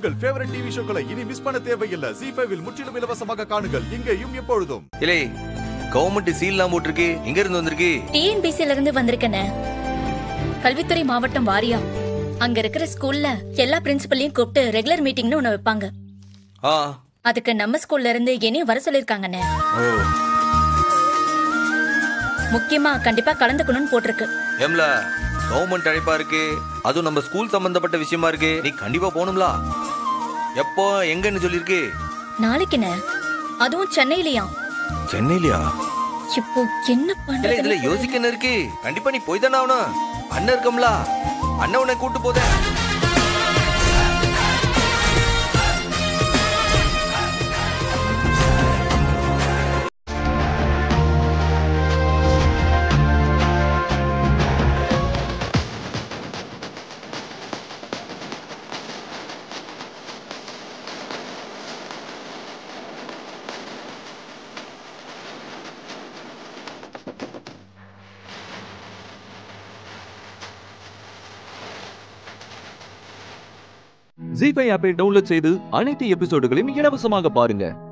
உங்கள் favourite TV ஷோக்களை இனி miss பண்ண தேவையில்லை ஜி ஃபைவில் முற்றிலும் இலவசமாக காணுங்கள் இங்கேயும் எப்பொழுதும் இலே கவர்மெண்ட் சீல்லாம் போட்டிருக்கு எங்க இருந்து வந்திருக்கு டிஎன்பிசில இருந்து வந்திருக்கேனே கல்வித்துறை மாவட்டம் வாரியா அங்க இருக்கிற ஸ்கூல்ல எல்லா பிரின்சிபலையும் கூப்பிட்டு ரெகுலர் மீட்டிங்னு ஒண்ணு வைப்பாங்க ஆ அதுக்கு நம்ம ஸ்கூல்ல இருந்து என்னையும் வர சொல்லிருக்காங்கண்ணே ஓ முக்கியமா கண்டிப்பா கலந்துக்கணும்னு போட்டிருக்கு ஏம்ல கவர்மெண்ட் அழைப்பா இருக்கு அதுவும் நம்ம ஸ்கூல் சம்பந்தப்பட்ட விஷயமா இருக்கு நீ கண்டிப்பா போகணும்ல எப்போ எங்கன்னு சொல்லிருக்கு நாளைக்குண்ணே அதுவும் சென்னையிலயா சென்னையிலயா இப்போ என்ன இல்ல இதுல பண்றது யோசிக்க என்ன இருக்கு கண்டிப்பா நீ போய் தானே ஆகணும் அண்ணன் இருக்கம்ல அண்ணன் உன்னை கூட்டு போதே ஜி ஃபைவ் ஆப்பை டவுன்லோட் செய்து அனைத்து எபிசோடுகளையும் இலவசமாக பாருங்க